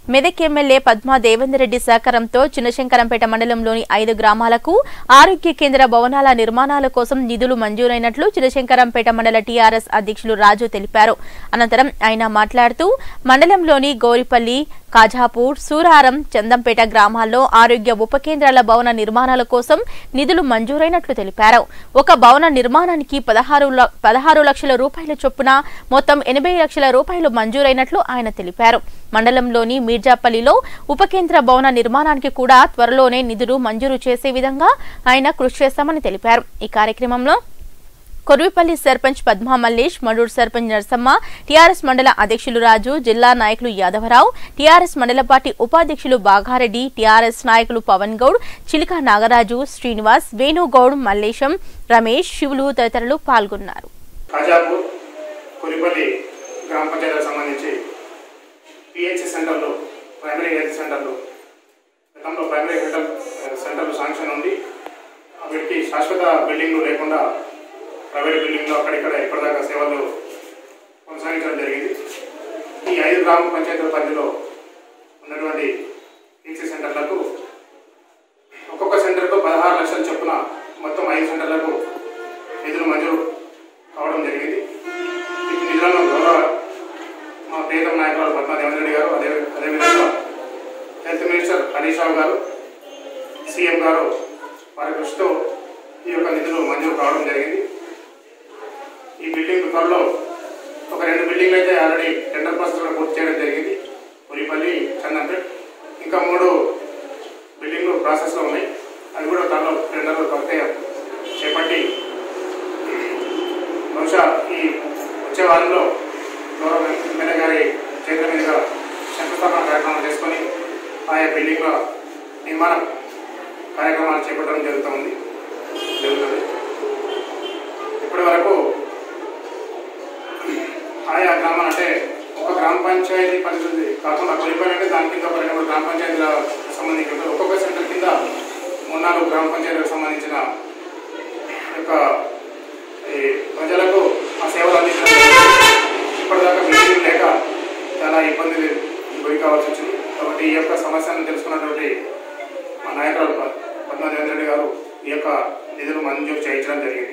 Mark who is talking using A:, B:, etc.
A: Medak MLA Padma Devender Reddy సహకారంతో చిన్నశంకరంపేట మండలంలోని ఐదు గ్రామాలకు ఆరోగ్య కేంద్ర భవనాల నిర్మాణాల కోసం నిధులు మంజూరైనట్లు చిన్నశంకరంపేట మండల టీఆర్ఎస్ అధ్యక్షులు రాజు తెలిపారు అనంతరం ఆయన మాట్లాడుతూ మండలంలోని గౌరిపల్లి కాజాపూర్ సూరారం చందంపేట గ్రామాల్లో ఆరోగ్య ఉప కేంద్రాల భవన నిర్మాణాల కోసం నిధులు మంజూరైనట్లు తెలిపారు ఒక భవన నిర్మాణానికి పదహారు ల- పదహారు లక్షల రూపాయల చొప్పున మొత్తం ఎనభై లక్షల రూపాయలు మంజూరైనట్లు ఆయన తెలిపారు మండలంలోని మీర్జాపల్లిలో ఉప కేంద్ర భవన నిర్మాణానికి కూడా త్వరలోనే నిధులు మంజూరు చేసే విధంగా ఆయన కృషి చేస్తామని తెలిపారు ఈ కార్యక్రమంలో కొర్విపల్లి సర్పంచ్ పద్మా మల్లేష్ మడూరు సర్పంచ్ నరసమ్మ టీఆర్ఎస్ మండల అధ్యక్షులు రాజు జిల్లా నాయకులు యాదవరావు టీఆర్ఎస్ మండల పార్టీ ఉపాధ్యక్షులు బాగారెడ్డి టీఆర్ఎస్ నాయకులు పవన్ గౌడ్ చిలికా నాగరాజు శ్రీనివాస్ వేణుగౌడ్ మల్లేశం రమేష్ శివులు తదితరులు పాల్గొన్నారు
B: ఖాజాపూర్ కురిపల్లి గ్రామ పంచాయతీలకు సంబంధించి పిహెచ్సి సెంటర్లు ప్రైమరీ హెల్త్ సెంటర్లు గతంలో ప్రైమరీ హెల్త్ సెంటర్లు శాంక్షన్ ఉంది వీటికి శాశ్వత బిల్డింగ్లు లేకుండా ప్రైవేట్ బిల్డింగ్లు అక్కడిక్కడ ఇప్పటిదాకా సేవలు కొనసాగించడం జరిగింది ఈ ఐదు గ్రామ పంచాయతీల పరిధిలో ఉన్నటువంటి పిహెచ్సి సెంటర్లకు ఒక్కొక్క సెంటర్కు పదహారు లక్షల చొప్పున మొత్తం ఐదు సెంటర్లకు నిధులు మంజూరు కావడం జరిగింది ఈ నిధులను గౌరవ మా ప్రియతమ నాయకులు పద్మా దేవేంద్ర రెడ్డి గారు అదే అదేవిధంగా హెల్త్ మినిస్టర్ హరీష్ రావు గారు సీఎం గారు వారి కృషితో ఈ యొక్క నిధులు మంజూరు కావడం జరిగింది ఈ బిల్డింగ్ త్వరలో ఒక రెండు బిల్డింగ్లు అయితే ఆల్రెడీ టెండర్ ప్రాసెస్ కూడా పూర్తి చేయడం జరిగింది పులిపల్లి చందంపేట్ ఇంకా మూడు బిల్డింగ్లు ప్రాసెస్లో ఉన్నాయి అవి కూడా త్వరలో టెండర్లు ప్రక్రియ చేపట్టి బహుశా ఈ వచ్చే వారంలో గౌరవ ఎమ్మెల్యే గారి చేతుల మీదుగా శంకుస్థాపన కార్యక్రమం చేసుకొని ఆయా బిల్డింగ్ల నిర్మాణ కార్యక్రమాలు చేపట్టడం జరుగుతుంది జరుగుతుంది ఇప్పటి వరకు ఆయా గ్రామాలు అంటే ఒక గ్రామ పంచాయతీ పరిస్థితి కాకుండా కొలిపల్లి అంటే దాని కింద ఒక రెండు మూడు గ్రామ పంచాయతీల సంబంధించి ఉంటుంది ఒక్కొక్క సెంటర్ కింద మూడు నాలుగు గ్రామ పంచాయతీలకు సంబంధించిన యొక్క ఈ ప్రజలకు ఆ సేవలు అందించడం ఇప్పటిదాకా బిల్డింగ్ లేక చాలా ఇబ్బంది గురి కావాల్సి వచ్చింది కాబట్టి ఈ యొక్క సమస్యను తెలుసుకున్నటువంటి మా నాయకులు పద్మా దేవేంద్ర రెడ్డి గారు ఈ యొక్క నిధులు మంజూరు చేయించడం జరిగింది